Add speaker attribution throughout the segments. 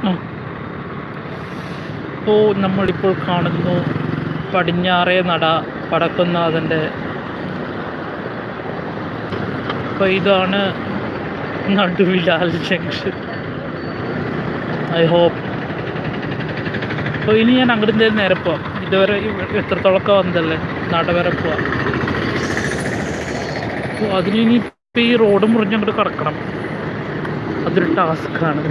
Speaker 1: ഇപ്പോൾ നമ്മളിപ്പോൾ കാണുന്നു പടിഞ്ഞാറേ നട വടക്കുന്നാഥൻ്റെ അപ്പോൾ ഇതാണ് നടുവിലാൽ ജംഗ്ഷൻ ഐ ഹോപ്പ് അപ്പോൾ ഇനി ഞാൻ അങ്ങോട്ട് എന്തായാലും നേരെ പോവാം ഇതുവരെ ഇവ- എത്രത്തോളമൊക്കെ വന്നതല്ലേ നട വരെ പോവാം അപ്പോൾ അതിന് ഇനി ഇപ്പോൾ ഈ റോഡ് മുറിഞ്ഞ് അങ്ങോട്ട് കടക്കണം അതൊരു ടാസ്ക്കാണ്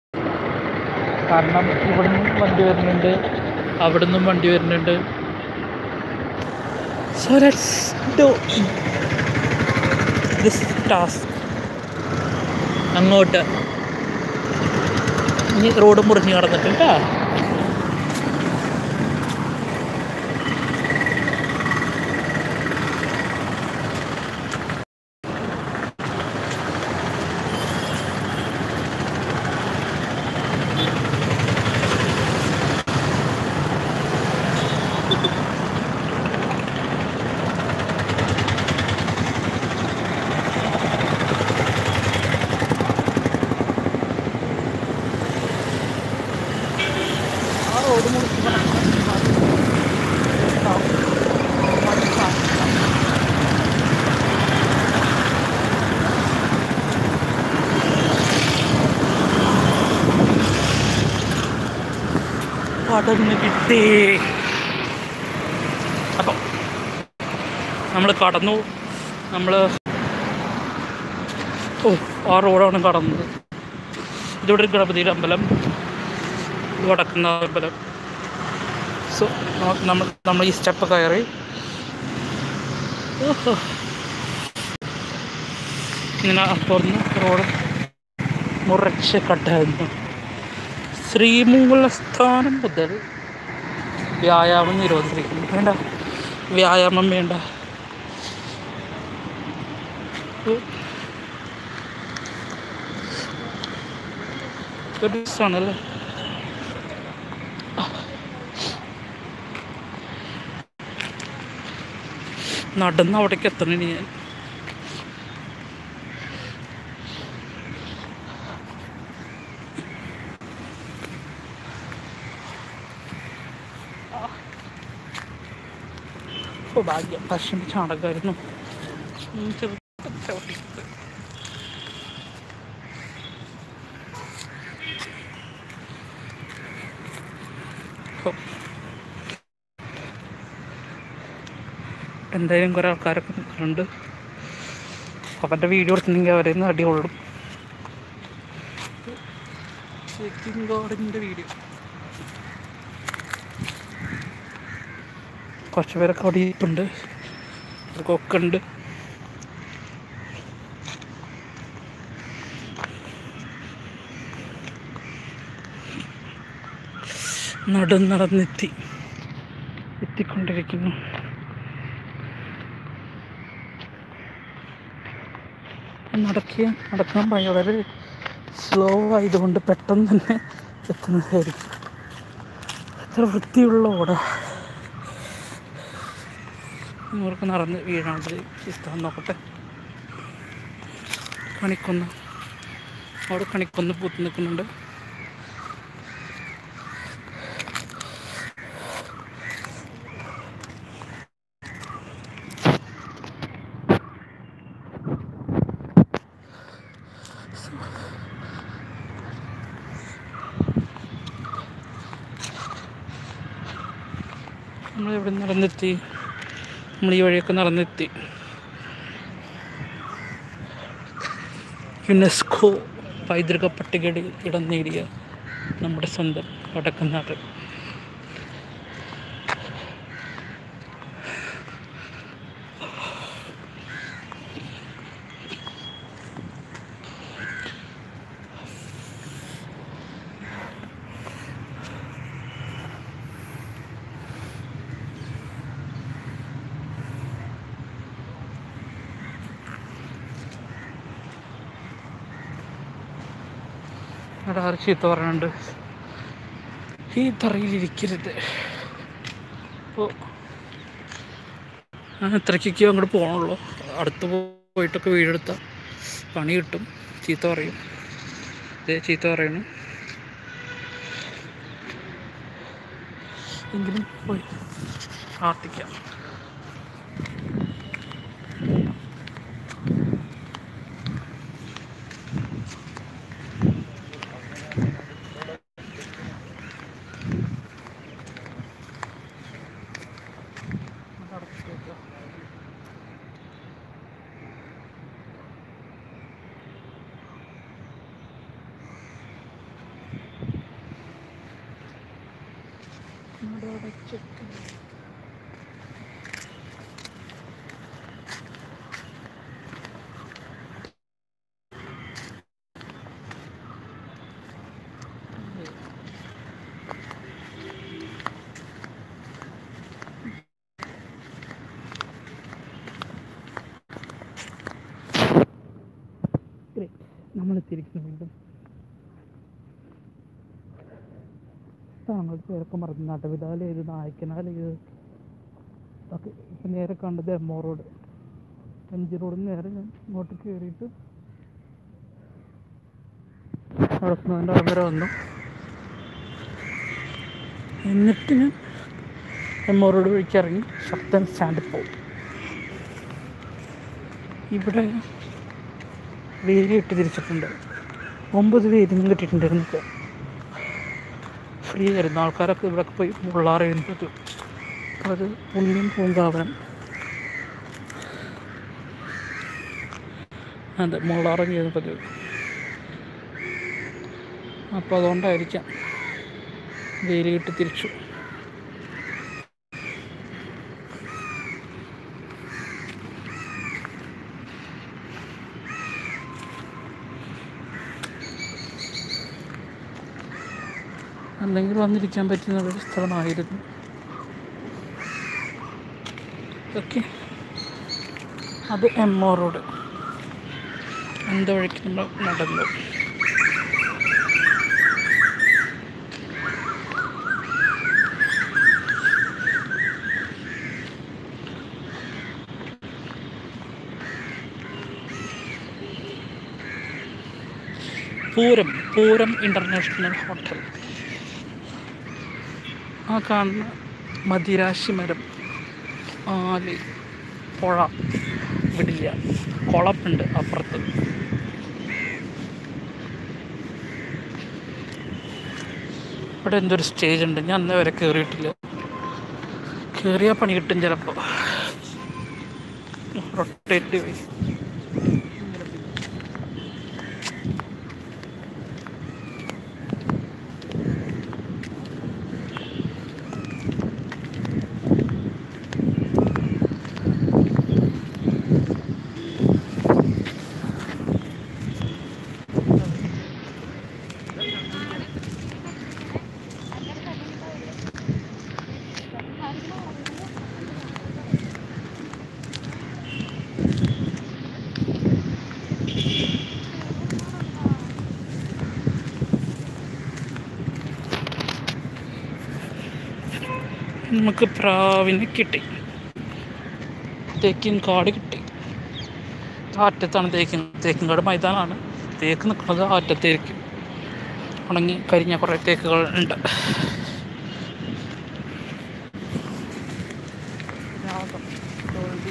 Speaker 1: കാരണം ഇവിടുന്ന് വണ്ടി വരുന്നുണ്ട് അവിടുന്നും വണ്ടി വരുന്നുണ്ട് so let's do this task അങ്ങോട്ട് ഇനി റോഡ് മുറിഞ്ഞ് കടന്നിട്ട് കേട്ടോ ആ റോഡ് മുറിച്ച് കടന്ന് കിട്ടേ അപ്പം നമ്മൾ കടന്നു നമ്മൾ ഓ ആ റോഡാണ് കടന്നത് ഇതിവിടെ ഒരു ഗണപതിയുടെ അമ്പലം ഇത് വടക്കുന്ന അമ്പലം സോ നമ്മൾ നമ്മൾ ഈ സ്റ്റെപ്പ് കയറി ഓഹോ. ഇങ്ങനെ അപ്പുറന്ന് റോഡ് മുറച്ച് കട്ടായിരുന്നു ശ്രീമൂലസ്ഥാനം മുതൽ വ്യായാമം നിരോധിച്ചിരിക്കുന്നു വേണ്ട വ്യായാമം വേണ്ട ഉം. ഒരു രസമാണല്ലേ നടന്ന് അവിടേക്ക് എത്തണം ഇനി ഞാൻ ഓ ഭാഗ്യം പശുവിൻ്റെ ചാണകമായിരുന്നു ഉം, ചെറു- ചവിട്ടി. ഓ. എന്തായാലും കുറേ ആൾക്കാരൊക്കെ നിൽക്കുന്നുണ്ട് അവൻ്റെ വീഡിയോ എടുത്തിട്ടുണ്ടെങ്കിൽ അവരെ നിന്ന് അടി കൊള്ളും ചെക്കിംഗ് ഗാർഡിൻ്റെ വീഡിയോ കുറച്ച് പേരൊക്കെ അവിടെ ഇരിപ്പുണ്ട് അവർക്കൊക്കെ ഉണ്ട് നട നടന്നെത്തി എത്തിക്കൊണ്ടിരിക്കുന്നു നടക്കിയ നടക്കാൻ ഭയ- വളരെ സ്ലോ ആയതുകൊണ്ട് പെട്ടെന്ന് തന്നെ എത്തുന്നതായിരിക്കും എത്ര വൃത്തിയുള്ള ഓട ഇവർക്ക് നടന്ന് വീഴാണ്ട് ഇഷ്ടം നോക്കട്ടെ കണിക്കൊന്ന് അവിടെ കണിക്കൊന്ന് പൂത്ത് നിൽക്കുന്നുണ്ട് നമ്മളിവിടെ നടന്നെത്തി നമ്മൾ ഈ വഴിയൊക്കെ നടന്നെത്തി യുനെസ്കോ പൈതൃക പട്ടികയിൽ ഇടം നേടിയ നമ്മുടെ സ്വന്തം വടക്കനാട് ഇവിടെ ആറ് ചീത്ത പറയുന്നുണ്ട് ഈ തറയിലിരിക്കരുത് അപ്പോൾ ഞാൻ ഇത്രയ്ക്കൊക്കെ അങ്ങോട്ട് പോകണുള്ളൂ അടുത്ത് പോയിട്ടൊക്കെ വീടെടുത്താൽ പണി കിട്ടും ചീത്ത പറയും ഇതേ ചീത്ത പറയണം എങ്കിലും പോയി പ്രാർത്ഥിക്കാം നമ്മൾ എത്തിയിരിക്കുന്നു വീണ്ടും താങ്കൾ പേരൊക്കെ മറന്നു നട്ടവിതാൽ ഏത് നായ്ക്കനാൽ ഏത് ഒക്കെ ഇപ്പം നേരെ കണ്ടത് M O road M G റോഡിൽ നേരെ ഞാൻ ഇങ്ങോട്ട് കയറിയിട്ട് നടക്കുന്നതിൻ്റെ അവിടെ വരെ വന്നു എന്നിട്ട് ഞാൻ എം ഒ റോഡ് വഴിക്ക് ഇറങ്ങി ശക്തൻ സ്റ്റാൻഡിൽ പോകും ഇവിടെ വേലി ഇട്ട് തിരിച്ചിട്ടുണ്ട് ഒമ്പത് വേലിന്നും കിട്ടിയിട്ടുണ്ടായിരുന്നു ഫ്രീ ആയിരുന്നു ആൾക്കാരൊക്കെ ഇവിടെ പോയി മുള്ളാറിയുന്നത് അത് പുണ്യം പൂങ്കാവനം അതെ മുള്ളാറം ചെയ്യുന്ന പതിവ് അപ്പോൾ അതുകൊണ്ടായിരിക്കാം വേലി കിട്ടി തിരിച്ചു അല്ലെങ്കിൽ വന്നിരിക്കാൻ പറ്റുന്ന ഒരു സ്ഥലമായിരുന്നു ഓക്കെ അത് എം ഒ റോഡ് എന്ത് വഴിക്ക് നമ്മൾ നടന്നു പൂരം പൂരം ഇൻ്റർനാഷണൽ ഹോട്ടൽ ആ കാണുന്ന മദിരാശി മരം ആല് പുഴ വിടില്ല കുളമുണ്ട് അപ്പുറത്ത് ഇവിടെ എന്തൊരു സ്റ്റേജ് ഉണ്ട് ഞാൻ അന്ന് വരെ കയറിയിട്ടില്ല കയറിയാൽ പണി കിട്ടും ചിലപ്പോൾ റൊട്ടേറ്റ് പോയി നമുക്ക് പ്രാവിനെ കിട്ടി തേക്കിൻ കാട് കിട്ടി ആറ്റത്താണ് തേക്കിൻ തേക്കിൻ കാട് മൈതാനാണ് തേക്ക് നിൽക്കുന്നത് ആറ്റത്തേക്കും ഉണങ്ങി കരിഞ്ഞ കുറേ തേക്കുകൾ ഉണ്ട് രാഗം, തോൽവി.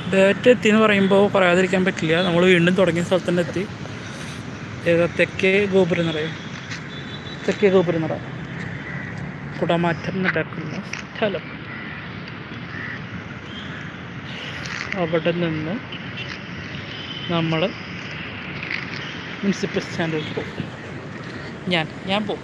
Speaker 1: ബാറ്റ് എത്തി എന്ന് പറയുമ്പോൾ പറയാതിരിക്കാൻ പറ്റില്ല നമ്മൾ വീണ്ടും തുടങ്ങിയ സ്ഥലത്ത് തന്നെ എത്തി ഏതാ തെക്കേ ഗോപുരം നിറയും തെക്കേ ഗോപുരം നിറ കുടമാറ്റം നടക്കുന്ന സ്ഥലം അവിടെ നിന്ന് നമ്മൾ മുനിസിപ്പൽ സ്റ്റാൻഡിൽ പോകും ഞാൻ ഞാൻ പോകും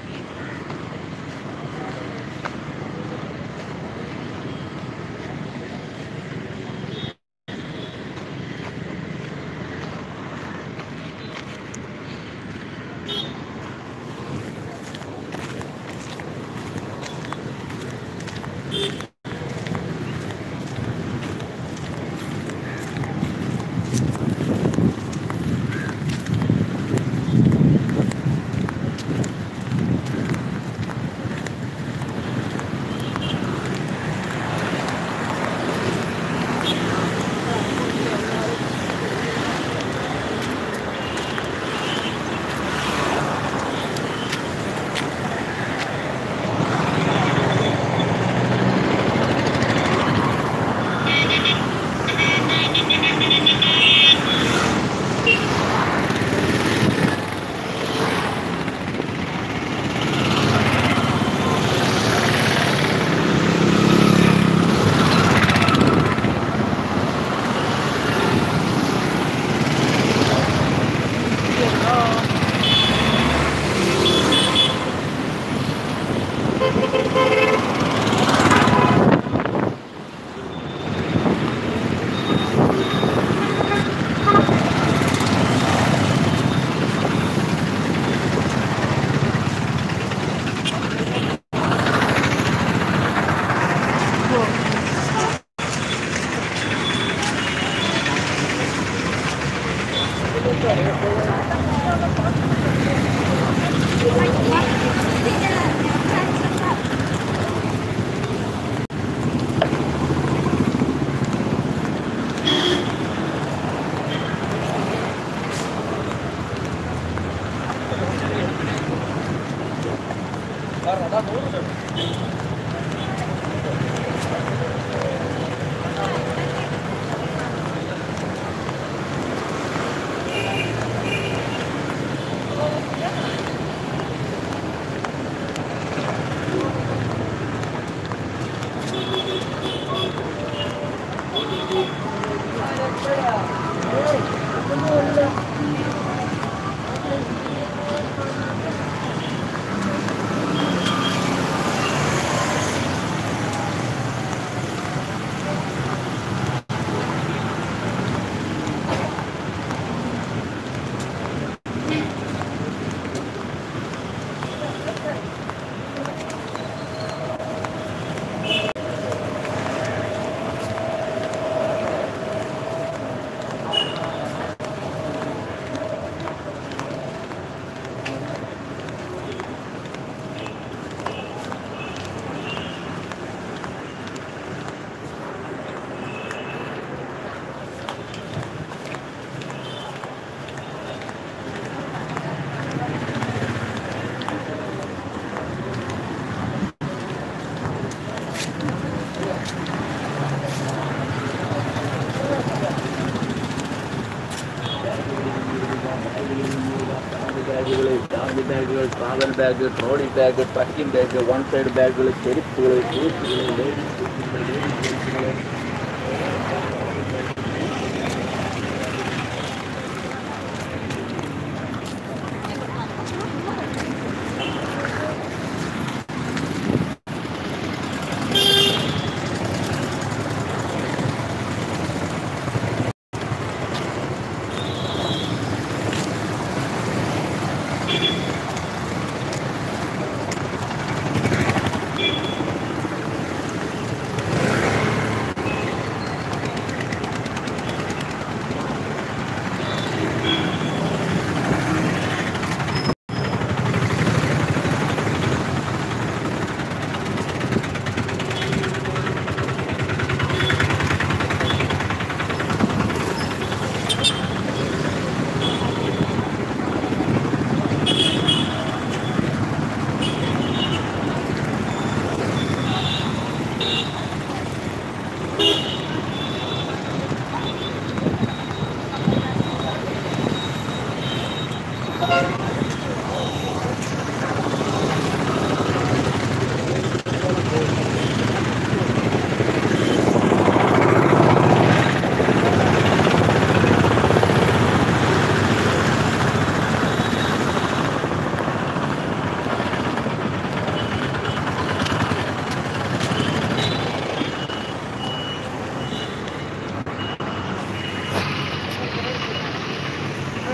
Speaker 2: ബാഗുകൾ ടാങ്ക് ബാഗുകൾ travel bag trolley bag trekking bag one side ബാഗുകൾ ചെരുപ്പുകൾ ഷൂസുകൾ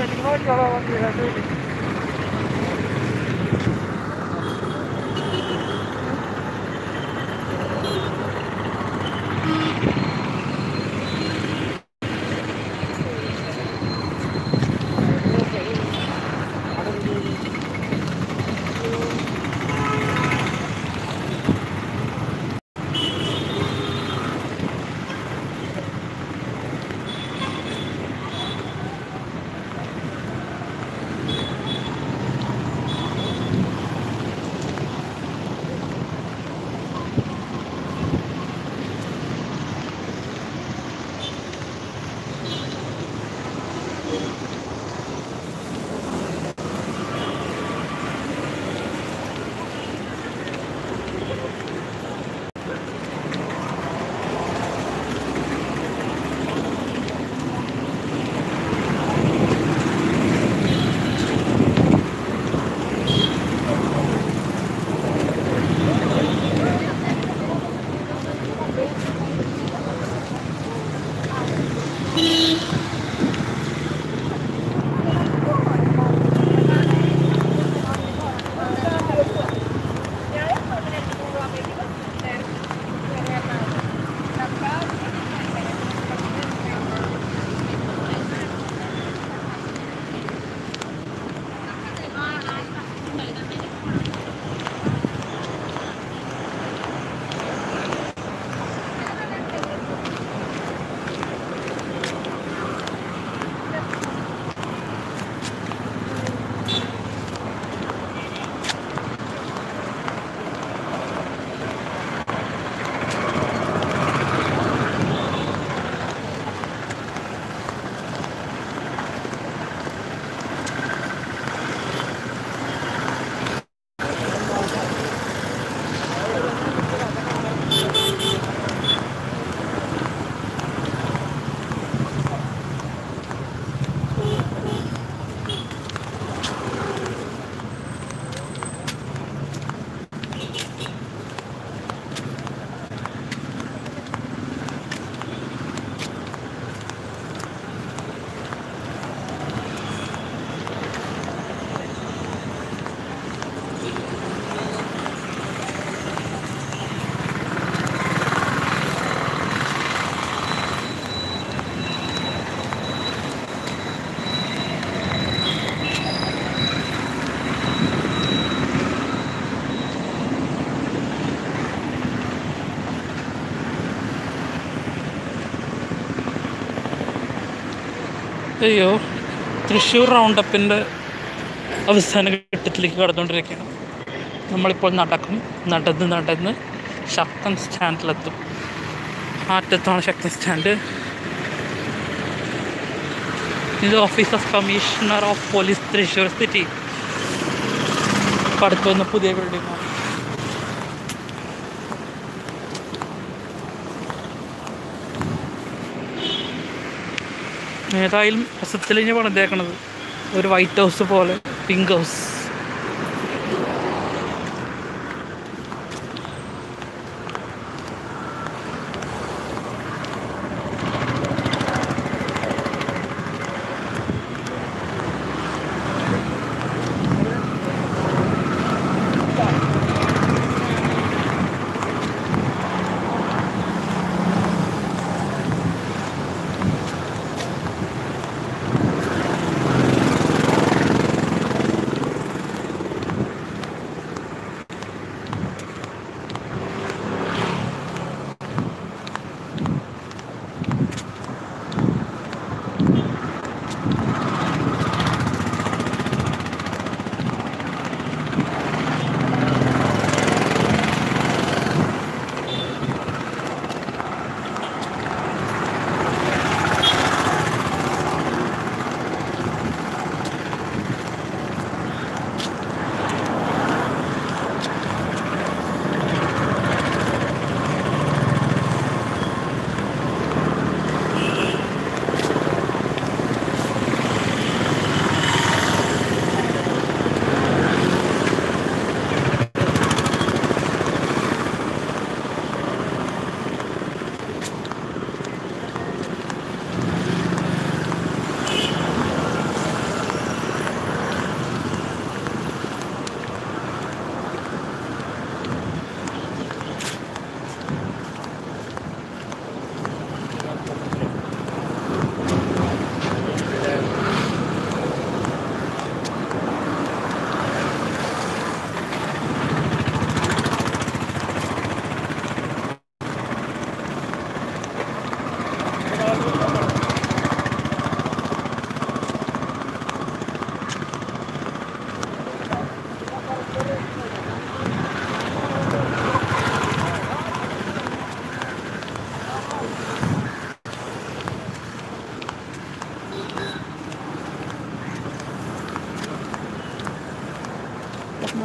Speaker 1: അയ്യോ തൃശ്ശൂർ റൗണ്ടപ്പിൻ്റെ അവസാന ഘട്ടത്തിലേക്ക് കടന്നുകൊണ്ടിരിക്കുകയാണ് നമ്മളിപ്പോൾ നടക്കും നടന്ന് നടന്ന് ശക്തൻ സ്റ്റാൻഡിലെത്തും ആറ്റത്താണ് ശക്തൻ സ്റ്റാൻഡ് ഇത് office of commissioner of police Thrissur city അടുത്ത് വന്ന പുതിയ ബിൽഡിംഗ് ഏതായാലും രസത്തിൽ പണിതേക്കണത് ഒരു വൈറ്റ് ഹൗസ് പോലെ പിങ്ക് ഹൗസ്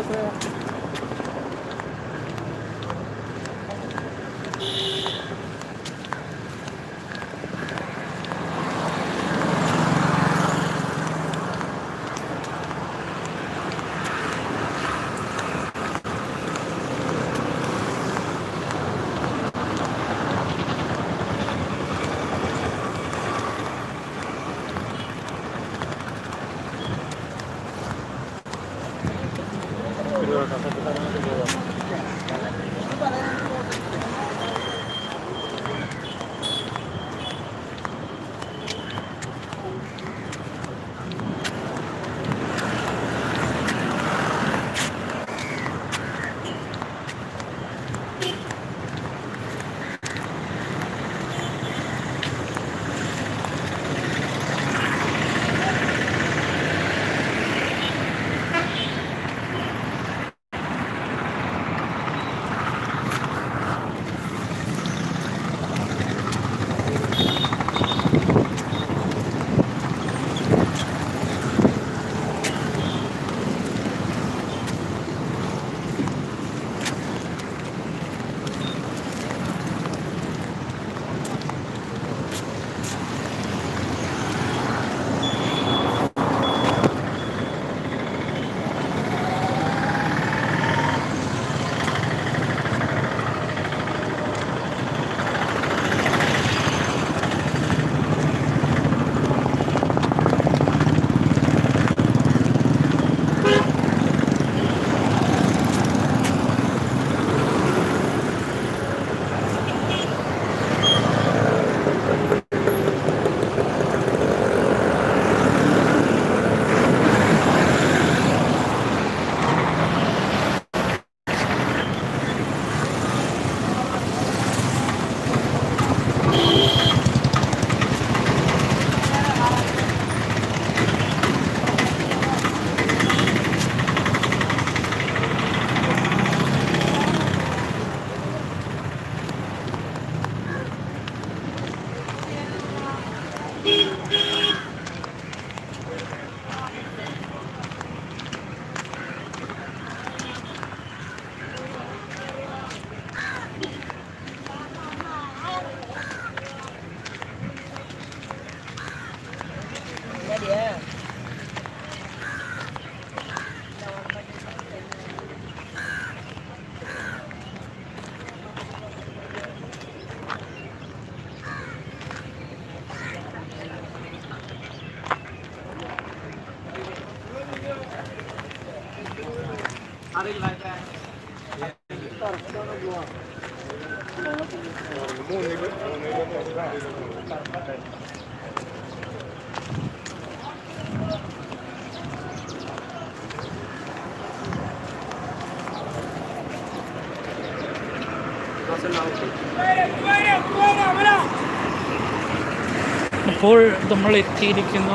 Speaker 1: അപ്പോൾ നമ്മൾ എത്തിയിരിക്കുന്നു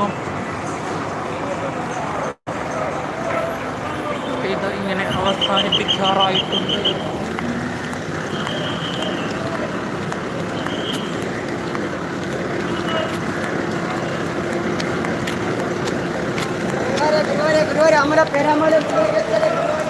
Speaker 1: ഇത് ഇങ്ങനെ അവസാനിപ്പിക്കാറായിട്ടുണ്ട്
Speaker 3: Keluar, keluar, keluar. Amara, pera, amara, keluar, keluar, keluar.